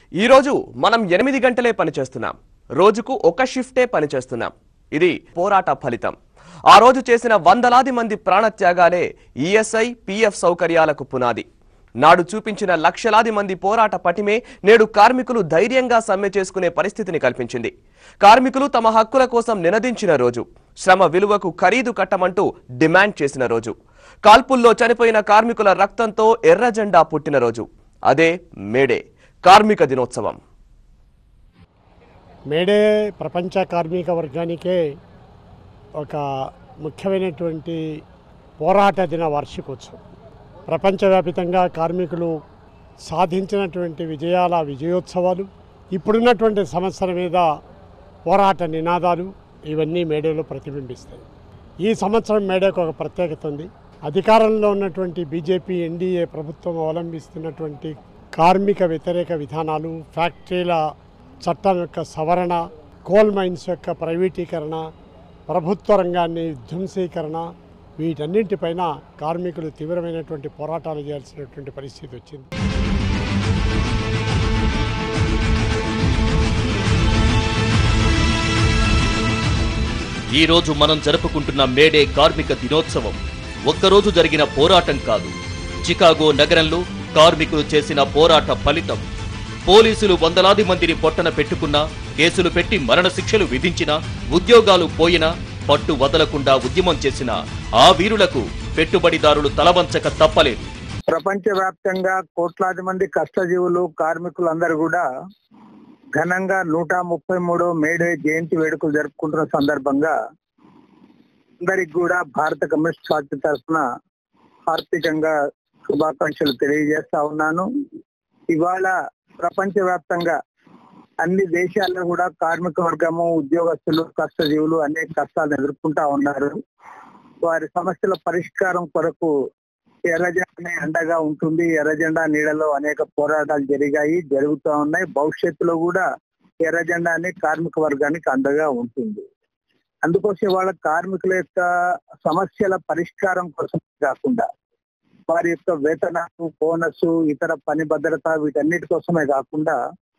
ఈరోజు మనం ఎనిమిది గంటలే పనిచేస్తున్నాం రోజుకు ఒక షిఫ్టే పనిచేస్తున్నాం ఇది పోరాట ఫలితం ఆ రోజు చేసిన వందలాది మంది ప్రాణత్యాగాలే ఈఎస్ఐ పిఎఫ్ సౌకర్యాలకు పునాది నాడు చూపించిన లక్షలాది మంది పోరాట పటిమే నేడు కార్మికులు ధైర్యంగా సమ్మె చేసుకునే పరిస్థితిని కల్పించింది కార్మికులు తమ హక్కుల కోసం నినదించిన రోజు శ్రమ విలువకు ఖరీదు కట్టమంటూ డిమాండ్ చేసిన రోజు కాల్పుల్లో చనిపోయిన కార్మికుల రక్తంతో ఎర్ర జెండా పుట్టిన రోజు అదే మేడే కార్మిక దినోత్సవం మేడే ప్రపంచ కార్మిక వర్గానికే ఒక ముఖ్యమైనటువంటి పోరాట దిన వార్షికోత్సవం ప్రపంచవ్యాపితంగా కార్మికులు సాధించినటువంటి విజయాల విజయోత్సవాలు ఇప్పుడున్నటువంటి సమస్యల మీద పోరాట నినాదాలు ఇవన్నీ మేడేలో ప్రతిబింబిస్తాయి ఈ సంవత్సరం మేడేకు ఒక ప్రత్యేకత ఉంది అధికారంలో ఉన్నటువంటి బీజేపీ ఎన్డీఏ ప్రభుత్వం అవలంబిస్తున్నటువంటి కార్మిక వ్యతిరేక విధానాలు ఫ్యాక్టరీల చట్టం యొక్క సవరణ కోల్ మైన్స్ యొక్క ప్రైవేటీకరణ ప్రభుత్వ రంగాన్ని ధ్వంసీకరణ వీటన్నింటిపైన కార్మికులు తీవ్రమైనటువంటి పోరాటాలు చేయాల్సినటువంటి పరిస్థితి వచ్చింది ఈ రోజు మనం జరుపుకుంటున్న మేడే కార్మిక దినోత్సవం ఒక్కరోజు జరిగిన పోరాటం కాదు చికాగో నగరంలో కార్మికులు చేసిన పోరాట ఫలితం పోలీసులు వందలాది మందిని పొట్టన పెట్టుకున్నా కేసులు పెట్టి మరణశిక్షలు విధించినా ఉద్యోగాలు పోయినా పట్టు వదలకుండా ఉద్యమం చేసిన ఆ వీరులకు పెట్టుబడిదారులు తలవంచక తప్పలేదు ప్రపంచవ్యాప్తంగా కోట్లాది మంది కష్టజీవులు కార్మికులందరూ కూడా ఘనంగా నూట ముప్పై మూడో మేడే జయంతి వేడుకలు జరుపుకుంటున్న సందర్భంగా అందరికి కూడా భారత కమ్యూనిస్ట్ పార్టీ తరఫున ఆర్థికంగా శుభాకాంక్షలు తెలియజేస్తా ఉన్నాను ఇవాళ ప్రపంచవ్యాప్తంగా అన్ని దేశాల్లో కూడా కార్మిక వర్గము ఉద్యోగస్తులు కష్టజీవులు అనేక కష్టాలను ఎదుర్కొంటా ఉన్నారు వారి సమస్యల పరిష్కారం కొరకు ఎర్రజెండానే అండగా ఉంటుంది ఎర్రజెండా నీడలో అనేక పోరాటాలు జరిగాయి జరుగుతూ ఉన్నాయి భవిష్యత్తులో కూడా ఎర్రజెండాని కార్మిక వర్గానికి అండగా ఉంటుంది అందుకోసం వాళ్ళ కార్మికుల యొక్క సమస్యల పరిష్కారం కోసం కాకుండా వారి యొక్క వేతనాలు బోనస్ ఇతర పని భద్రత వీటన్నిటి కోసమే కాకుండా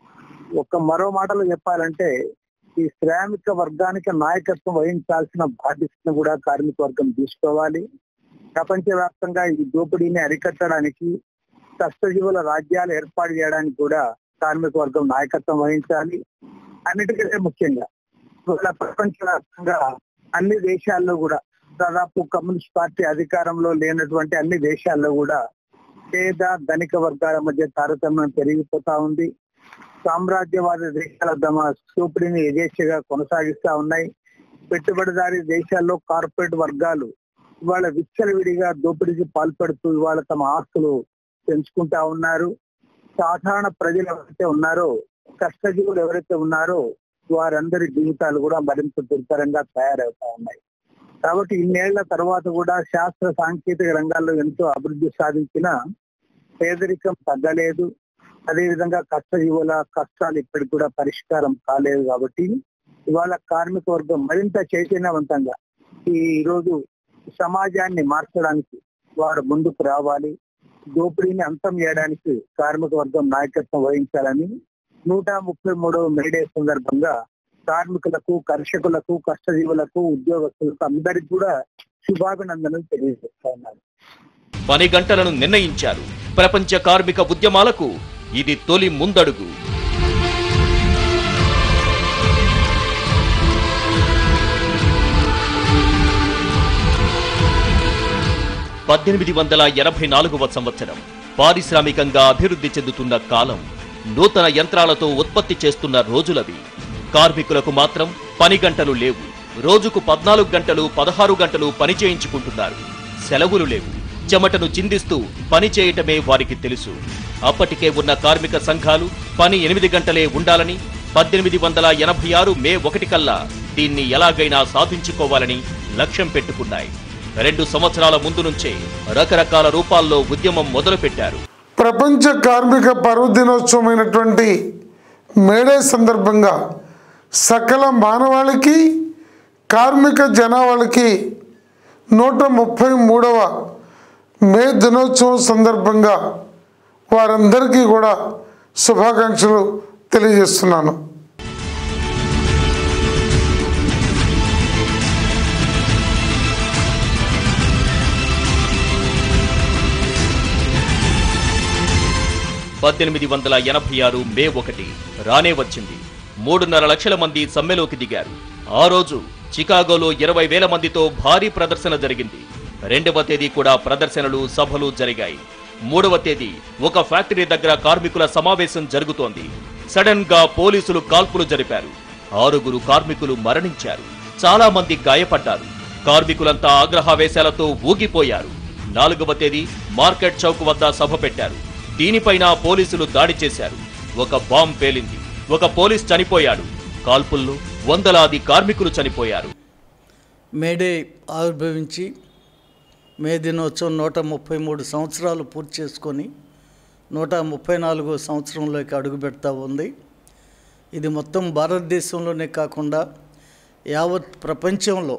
ఒక మరో మాటలో చెప్పాలంటే ఈ శ్రామిక వర్గానికి నాయకత్వం వహించాల్సిన బాధ్యతను కూడా కార్మిక వర్గం తీసుకోవాలి ప్రపంచవ్యాప్తంగా ఈ దోపిడీని అరికట్టడానికి కష్టజీవుల రాజ్యాలు ఏర్పాటు చేయడానికి కూడా కార్మిక వర్గం నాయకత్వం వహించాలి అన్నిటికంటే ముఖ్యంగా ఇవాళ ప్రపంచవ్యాప్తంగా అన్ని దేశాల్లో కూడా దాదాపు కమ్యూనిస్ట్ పార్టీ అధికారంలో లేనటువంటి అన్ని దేశాల్లో కూడా పేద ధనిక వర్గాల మధ్య తారతమ్యం పెరిగిపోతా ఉంది సామ్రాజ్యవాద దేశాల తమ దోపిడీని యథేచ్ఛగా కొనసాగిస్తా ఉన్నాయి పెట్టుబడిదారి దేశాల్లో కార్పొరేట్ వర్గాలు ఇవాళ విచ్చలవిడిగా దోపిడీకి పాల్పడుతూ ఇవాళ తమ ఆస్తులు పెంచుకుంటా ఉన్నారు సాధారణ ప్రజలు ఎవరైతే ఉన్నారో కష్టజీవులు ఎవరైతే ఉన్నారో వారందరి జీవితాలు కూడా మరింత దుర్భరంగా తయారవుతా ఉన్నాయి కాబట్టి ఇన్నేళ్ల తర్వాత కూడా శాస్త్ర సాంకేతిక రంగాల్లో ఎంతో అభివృద్ధి సాధించిన పేదరికం తగ్గలేదు అదేవిధంగా కష్టజీవుల కష్టాలు ఇప్పటికి కూడా పరిష్కారం కాలేదు కాబట్టి ఇవాళ కార్మిక వర్గం మరింత చైతన్యవంతంగా ఈ రోజు సమాజాన్ని మార్చడానికి వారు ముందుకు రావాలి దోపిడీని అంతం చేయడానికి కార్మిక వర్గం నాయకత్వం వహించాలని నూట ముప్పై మూడవ మేడే సందర్భంగా కార్మికులకు కర్షకులకు కష్టజీవులకు ఉద్యోగస్తులకు అందరికి కూడా శుభాభినందనలు తెలియజేస్తా ఉన్నారు పని గంటలను నిర్ణయించారు ప్రపంచ కార్మిక ఉద్యమాలకు ఇది తొలి ముందడుగు పద్దెనిమిది వందల ఎనభై నాలుగవ సంవత్సరం పారిశ్రామికంగా అభివృద్ధి చెందుతున్న కాలం నూతన యంత్రాలతో ఉత్పత్తి చేస్తున్న రోజులవి కార్మికులకు మాత్రం పని గంటలు లేవు రోజుకు పద్నాలుగు గంటలు పదహారు గంటలు పని చేయించుకుంటున్నారు సెలవులు లేవు చెమటను చిందిస్తూ పని చేయటమే వారికి తెలుసు అప్పటికే ఉన్న కార్మిక సంఘాలు పని ఎనిమిది గంటలే ఉండాలని పద్దెనిమిది వందల ఎనభై ఆరు మే ఒకటి కల్లా దీన్ని ఎలాగైనా సాధించుకోవాలని లక్ష్యం పెట్టుకున్నాయి రెండు సంవత్సరాల ముందు నుంచే రకరకాల రూపాల్లో ఉద్యమం మొదలుపెట్టారు ప్రపంచ కార్మిక పర్వదినోత్సవమైనటువంటి మేడే సందర్భంగా సకల మానవాళికి కార్మిక జనాభాలకి నూట ముప్పై మూడవ మే దినోత్సవం సందర్భంగా వారందరికీ కూడా శుభాకాంక్షలు తెలియజేస్తున్నాను పద్దెనిమిది వందల ఎనభై ఆరు మే ఒకటి రానే వచ్చింది మూడున్నర లక్షల మంది సమ్మెలోకి దిగారు ఆ రోజు చికాగోలో ఇరవై వేల మందితో భారీ ప్రదర్శన జరిగింది రెండవ తేదీ కూడా ప్రదర్శనలు సభలు జరిగాయి మూడవ తేదీ ఒక ఫ్యాక్టరీ దగ్గర కార్మికుల సమావేశం జరుగుతోంది సడన్ గా పోలీసులు కాల్పులు జరిపారు ఆరుగురు కార్మికులు మరణించారు చాలా మంది గాయపడ్డారు కార్మికులంతా ఆగ్రహావేశాలతో ఊగిపోయారు నాలుగవ తేదీ మార్కెట్ చౌక్ వద్ద సభ పెట్టారు దీనిపైన పోలీసులు దాడి చేశారు ఒక బాంబ్ పేలింది ఒక పోలీస్ చనిపోయాడు కాల్పుల్లో వందలాది కార్మికులు చనిపోయారు మేడే ఆవిర్భవించి మే దినోత్సవం నూట ముప్పై మూడు సంవత్సరాలు పూర్తి చేసుకొని నూట ముప్పై నాలుగో సంవత్సరంలోకి అడుగు పెడతా ఉంది ఇది మొత్తం భారతదేశంలోనే కాకుండా యావత్ ప్రపంచంలో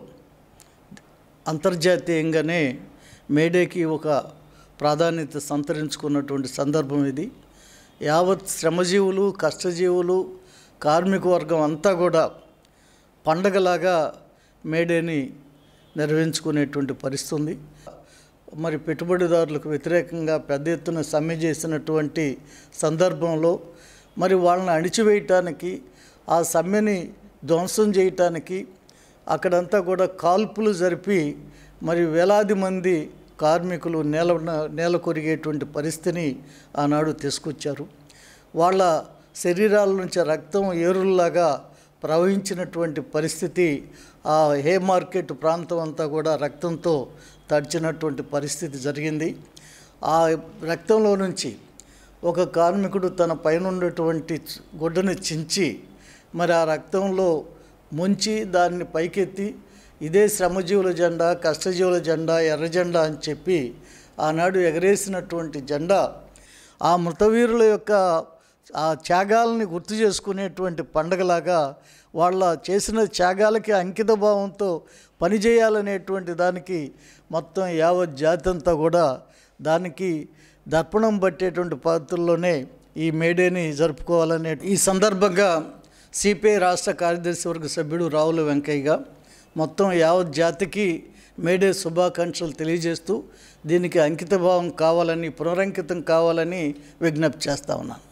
అంతర్జాతీయంగానే మేడేకి ఒక ప్రాధాన్యత సంతరించుకున్నటువంటి సందర్భం ఇది యావత్ శ్రమజీవులు కష్టజీవులు కార్మిక వర్గం అంతా కూడా పండగలాగా మేడేని నిర్వహించుకునేటువంటి పరిస్థితి ఉంది మరి పెట్టుబడిదారులకు వ్యతిరేకంగా పెద్ద ఎత్తున సమ్మె చేసినటువంటి సందర్భంలో మరి వాళ్ళని అణిచివేయటానికి ఆ సమ్మెని ధ్వంసం చేయటానికి అక్కడంతా కూడా కాల్పులు జరిపి మరి వేలాది మంది కార్మికులు నేల నేల కొరిగేటువంటి పరిస్థితిని ఆనాడు తీసుకొచ్చారు వాళ్ళ శరీరాల నుంచి రక్తం ఏరుల్లాగా ప్రవహించినటువంటి పరిస్థితి ఆ హే మార్కెట్ ప్రాంతం అంతా కూడా రక్తంతో తడిచినటువంటి పరిస్థితి జరిగింది ఆ రక్తంలో నుంచి ఒక కార్మికుడు తన పైన ఉన్నటువంటి గుడ్డని చించి మరి ఆ రక్తంలో ముంచి దాన్ని పైకెత్తి ఇదే శ్రమజీవుల జెండా కష్టజీవుల జెండా ఎర్ర జెండా అని చెప్పి ఆనాడు ఎగరేసినటువంటి జెండా ఆ మృతవీరుల యొక్క ఆ త్యాగాలని గుర్తు చేసుకునేటువంటి పండగలాగా వాళ్ళ చేసిన త్యాగాలకి అంకిత భావంతో పనిచేయాలనేటువంటి దానికి మొత్తం యావత్ జాతి అంతా కూడా దానికి దర్పణం పట్టేటువంటి పద్ధతుల్లోనే ఈ మేడేని జరుపుకోవాలనే ఈ సందర్భంగా సిపిఐ రాష్ట్ర కార్యదర్శి వర్గ సభ్యుడు రావుల వెంకయ్యగా మొత్తం యావత్ జాతికి మేడే శుభాకాంక్షలు తెలియజేస్తూ దీనికి అంకితభావం కావాలని పునరంకితం కావాలని విజ్ఞప్తి చేస్తా ఉన్నాను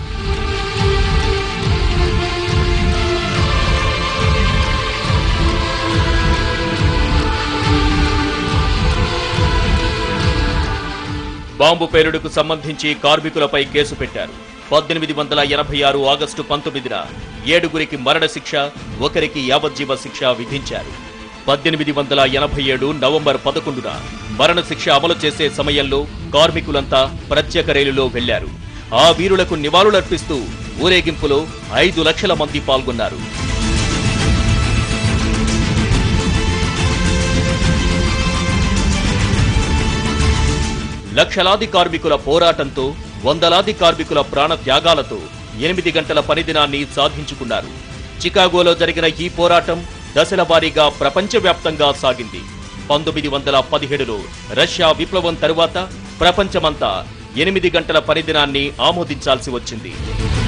బాంబు పేలుడుకు సంబంధించి కార్మికులపై కేసు పెట్టారు పద్దెనిమిది వందల ఎనభై ఆరు ఆగస్టు పంతొమ్మిదిన ఏడుగురికి మరణశిక్ష ఒకరికి యావజ్జీవ శిక్ష విధించారు పద్దెనిమిది వందల ఎనభై ఏడు నవంబర్ పదకొండున మరణశిక్ష అమలు చేసే సమయంలో కార్మికులంతా ప్రత్యేక రైలులో వెళ్లారు ఆ వీరులకు నివాళులర్పిస్తూ ఊరేగింపులో ఐదు లక్షల మంది పాల్గొన్నారు లక్షలాది కార్మికుల పోరాటంతో వందలాది కార్మికుల ప్రాణ త్యాగాలతో ఎనిమిది గంటల పనిదినాన్ని సాధించుకున్నారు చికాగోలో జరిగిన ఈ పోరాటం దశల వారీగా ప్రపంచవ్యాప్తంగా సాగింది పంతొమ్మిది వందల పదిహేడులో రష్యా విప్లవం తరువాత ప్రపంచమంతా ఎనిమిది గంటల పనిదినాన్ని ఆమోదించాల్సి వచ్చింది